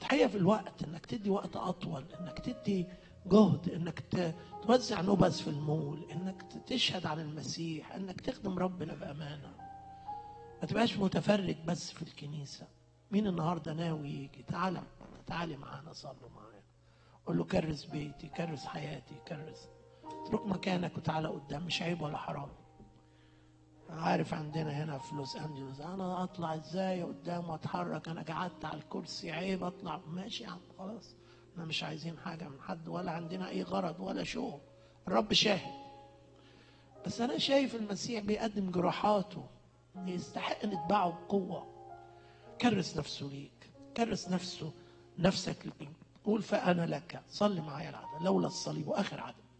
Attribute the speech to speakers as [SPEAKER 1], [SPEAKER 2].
[SPEAKER 1] تضحيه في الوقت انك تدي وقت اطول انك تدي جهد انك ت- توزع نبذ في المول انك ت- تشهد عن المسيح انك تخدم ربنا بامانه ما تبقاش متفرج بس في الكنيسه مين النهارده ناوي يجي تعالى تعالي معانا صلوا معايا قول له كرس بيتي كرس حياتي كرس اترك مكانك وتعالى قدام مش عيب ولا حرام عارف عندنا هنا في لوس انجلوس انا اطلع ازاي قدام واتحرك انا قعدت على الكرسي عيب اطلع ماشي يا عم خلاص احنا مش عايزين حاجه من حد ولا عندنا اي غرض ولا شو الرب شاهد بس انا شايف المسيح بيقدم جراحاته يستحق نتبعه بقوه كرس نفسه ليك كرس نفسه نفسك ليك قول فانا لك صلي معايا العدد لولا الصليب واخر عدد